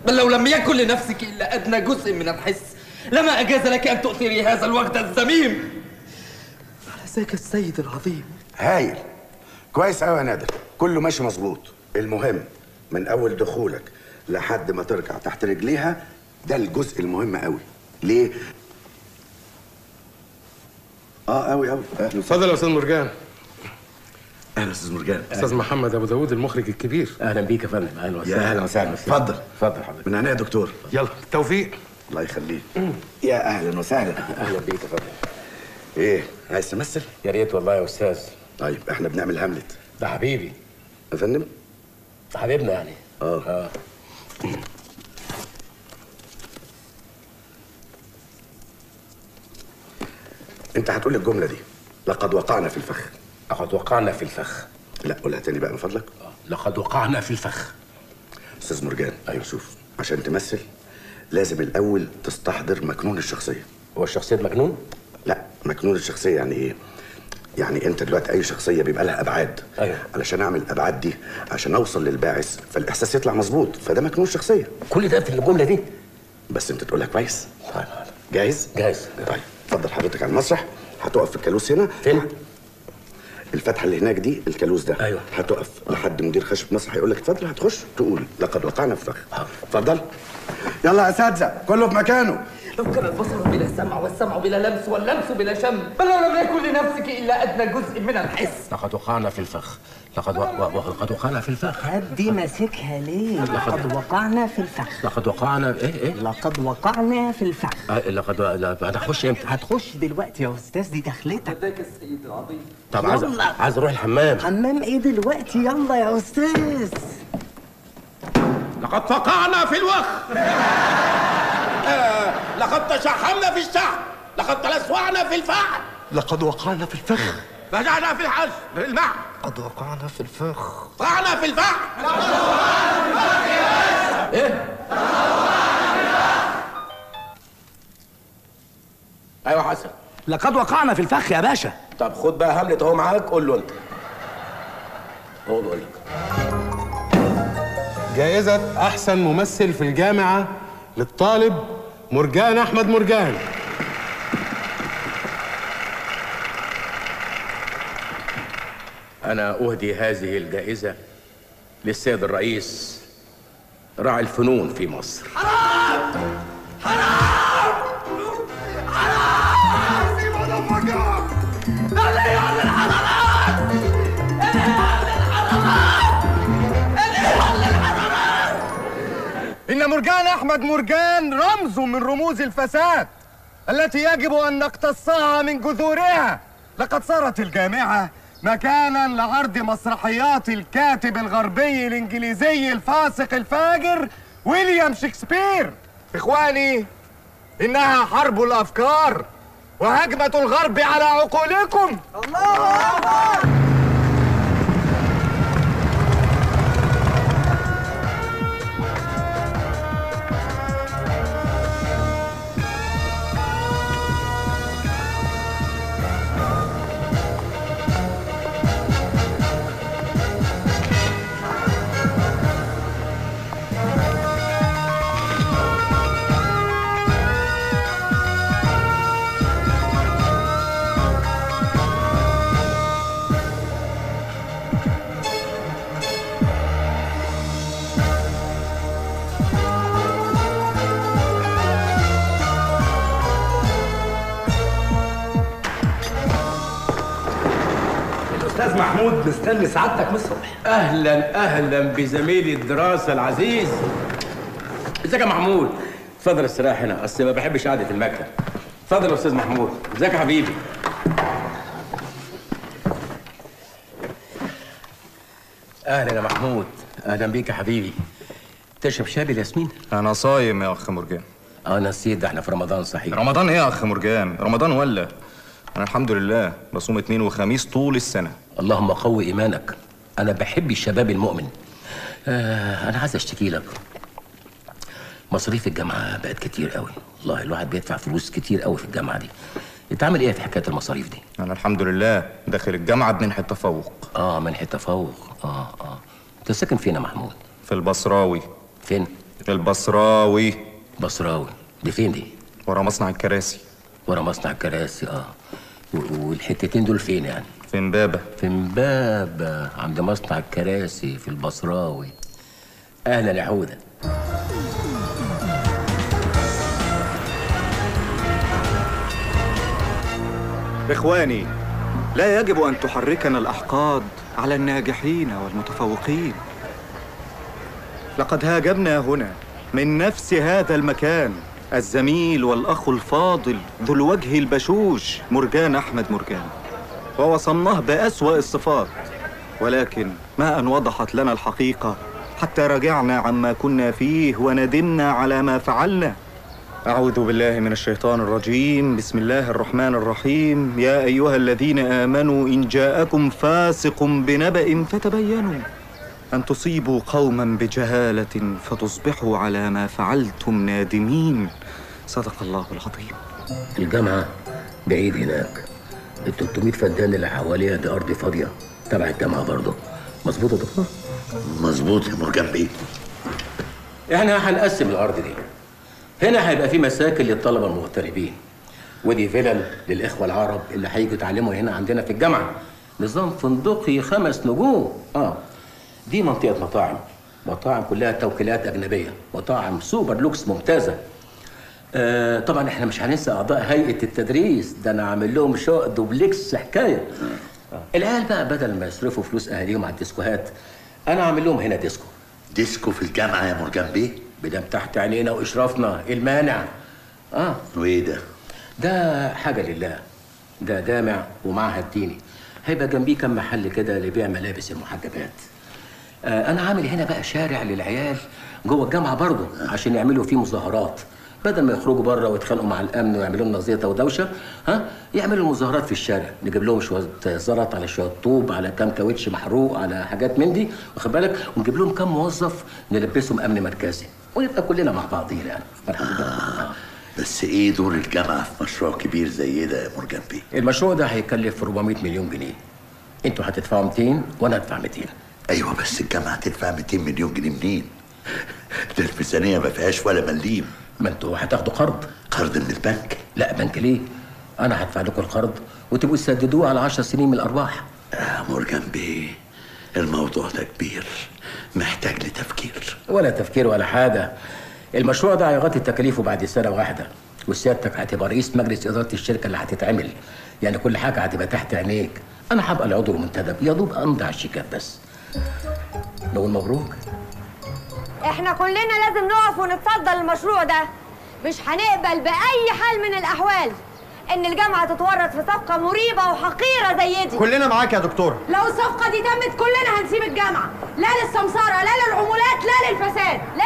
بل لو لم يكن لنفسك إلا أدنى جزء من الحس لما أجاز لك أن تؤثري هذا الوجد الذميم على ذاك السيد العظيم هايل كويس قوي يا نادر كله ماشي مظبوط المهم من اول دخولك لحد ما ترجع تحت رجليها ده الجزء المهم قوي ليه اه قوي قوي اهلا اتفضل يا استاذ مرجان اهلا استاذ مرجان استاذ محمد ابو داوود المخرج الكبير اهلا بيك يا فندم اهلا يا وسهلا اهلا وسهلا اتفضل اتفضل حضرتك من عينيا يا دكتور يلا توفيق الله يخليك يا اهلا وسهلا اهلا بيك يا فندم ايه عايز تمثل يا ريت والله يا استاذ طيب احنا بنعمل هاملت ده حبيبي يا فندم ده حبيبنا يعني اه اه انت هتقول الجمله دي لقد وقعنا في الفخ لقد وقعنا في الفخ لا قولها تاني بقى من فضلك آه. لقد وقعنا في الفخ استاذ مرجان ايوه شوف عشان تمثل لازم الاول تستحضر مكنون الشخصيه هو الشخصيه مجنون لا مكنون الشخصيه يعني ايه يعني انت دلوقتي اي شخصيه بيبقى لها ابعاد أيوة. علشان اعمل الابعاد دي عشان اوصل للباعث فالاحساس يطلع مظبوط فده مكنون الشخصيه كل ده في الجمله دي بس انت تقولها كويس طيب جاهز جاهز طيب اتفضل حضرتك على المسرح هتقف في الكالوس هنا فين الفتحه اللي هناك دي الكالوس ده أيوة. هتقف لحد مدير خشب مسرح يقول لك اتفضل هتخش تقول لقد وقعنا في فخ اتفضل يلا يا اساتذه كله في مكانه لو كان البصر بلا سمع والسمع بلا لمس واللمس بلا شم بل لو لم يكن لنفسك إلا أدنى جزء من الحس لقد وقعنا في الفخ لقد و... و... لقد وقعنا في الفخ دي ماسكها ليه؟ لقد وقعنا في الفخ لقد وقعنا ايه ايه لقد وقعنا في الفخ آه، لقد لا، هنخش امتى هتخش دلوقتي يا استاذ دي دخلتك ذاك السيد العظيم طب عايز يلا. عايز اروح الحمام حمام ايه دلوقتي يلا يا استاذ لقد فقعنا في الوخ آه، لقد تشحمنا في الشحم لقد تلسوعنا في الفحم لقد وقعنا في الفخ فجعنا في الحش في الماء قد وقعنا في الفخ وقعنا في الفحم ايوه حسن لقد وقعنا في الفخ يا باشا طب خد بقى هاملت اهو معاك قول له انت هو بيقول لك جائزة أحسن ممثل في الجامعة للطالب مرجان أحمد مرجان أنا أهدي هذه الجائزة للسيد الرئيس راعي الفنون في مصر إن مرجان أحمد مرجان رمز من رموز الفساد التي يجب أن نقتصها من جذورها لقد صارت الجامعة مكانا لعرض مسرحيات الكاتب الغربي الإنجليزي الفاسق الفاجر ويليام شكسبير إخواني إنها حرب الأفكار وهجمة الغرب على عقولكم الأستاذ محمود مستني سعادتك من الصبح أهلا أهلا بزميلي الدراسة العزيز ازيك يا محمود اتفضل استريح هنا أصل ما بحبش قعدة المكتب اتفضل يا أستاذ محمود ازيك يا حبيبي أهلا يا محمود أهلا بيك يا حبيبي تشرب شاي بالياسمين؟ انا صايم يا اخ مرجان اه نسيت ده احنا في رمضان صحيح رمضان ايه يا اخ مرجان رمضان ولا انا الحمد لله بصوم اثنين وخميس طول السنه اللهم قوي ايمانك انا بحب الشباب المؤمن آه انا عايز اشتكي لك مصاريف الجامعه بقت كتير قوي والله الواحد بيدفع فلوس كتير قوي في الجامعه دي انت عامل ايه في حكايه المصاريف دي انا الحمد لله داخل الجامعه بمنحه تفوق اه منحة تفوق اه اه انت ساكن فين يا محمود في البصراوي فين البصراوي بصراوي دي فين دي ورا مصنع الكراسي ورا مصنع الكراسي اه و- والحتتين دول فين يعني في امبابه في امبابة عند مصنع الكراسي في البصراوي اهلا يا حوده إخواني لا يجب أن تحركنا الأحقاد على الناجحين والمتفوقين لقد هاجمنا هنا من نفس هذا المكان الزميل والأخ الفاضل ذو الوجه البشوش مرجان أحمد مرجان ووصمناه بأسوأ الصفات ولكن ما أن وضحت لنا الحقيقة حتى رجعنا عما كنا فيه وندمنا على ما فعلنا أعوذ بالله من الشيطان الرجيم بسم الله الرحمن الرحيم يا أيها الذين آمنوا إن جاءكم فاسق بنبأ فتبينوا أن تصيبوا قوما بجهالة فتصبحوا على ما فعلتم نادمين صدق الله العظيم الجامعة بعيد هناك ال 300 فدان اللي حواليها دي أرض فاضية تبع الجامعة برضه مظبوط يا دكتور؟ مظبوط يا مرجان بيه احنا هنقسم الأرض دي هنا هيبقى في مساكن للطلبة المغتربين ودي فيلل للإخوة العرب اللي هيجوا يتعلموا هنا عندنا في الجامعة نظام فندقي خمس نجوم اه دي منطقة مطاعم مطاعم كلها توكيلات أجنبية مطاعم سوبر لوكس ممتازة آه طبعا احنا مش هننسى اعضاء هيئه التدريس ده انا عامل لهم شقق دوبلكس حكايه العيال بقى بدل ما يصرفوا فلوس اهاليهم على الديسكوهات انا عامل لهم هنا ديسكو ديسكو في الجامعه يا مرجان بيه بدم تحت عينينا واشرافنا إيه المانع اه وايه ده ده حاجه لله ده جامع ومعهد ديني هيبقى جنبيه كم محل كده لبيع ملابس المحجبات آه انا عامل هنا بقى شارع للعيال جوه الجامعه برضه عشان يعملوا فيه مظاهرات بدل ما يخرجوا بره ويتخانقوا مع الامن ويعملوا لنا زيطه ودوشه ها يعملوا مظاهرات في الشارع نجيب لهم شويه زلط على شويه طوب على كام كاوتش محروق على حاجات من دي واخد بالك ونجيب لهم كام موظف نلبسهم امن مركزي ونبقى كلنا مع بعضينا يعني الحمد لله بس ايه دور الجامعه في مشروع كبير زي ده يا مرجان بيه المشروع ده هيكلف 400 مليون جنيه انتوا هتدفعوا 200 وانا هدفع 200 ايوه بس الجامعه هتدفع 200 مليون جنيه منين ده الميزانيه ما فيهاش ولا مليم ما انتوا هتاخدوا قرض قرض من البنك لا بنك ليه انا هدفع لكم القرض وتبقوا تسددوه على 10 سنين من الارباح يا مرجان بيه الموضوع ده كبير محتاج لتفكير ولا تفكير ولا حاجه المشروع ده هيغطي تكاليفه بعد سنه واحده وسيادتك هتبقى رئيس مجلس اداره الشركه اللي هتتعمل يعني كل حاجه هتبقى تحت عينيك انا هبقى العضو المنتدب يا دوب امضي على الشيكات بس نقول مبروك احنا كلنا لازم نقف ونتصدى للمشروع ده مش هنقبل بأي حال من الأحوال إن الجامعة تتورط في صفقة مريبة وحقيرة زي دي كلنا معاك يا دكتورة لو الصفقة دي تمت كلنا هنسيب الجامعة لا للسمسارة لا للعمولات لا للفساد لا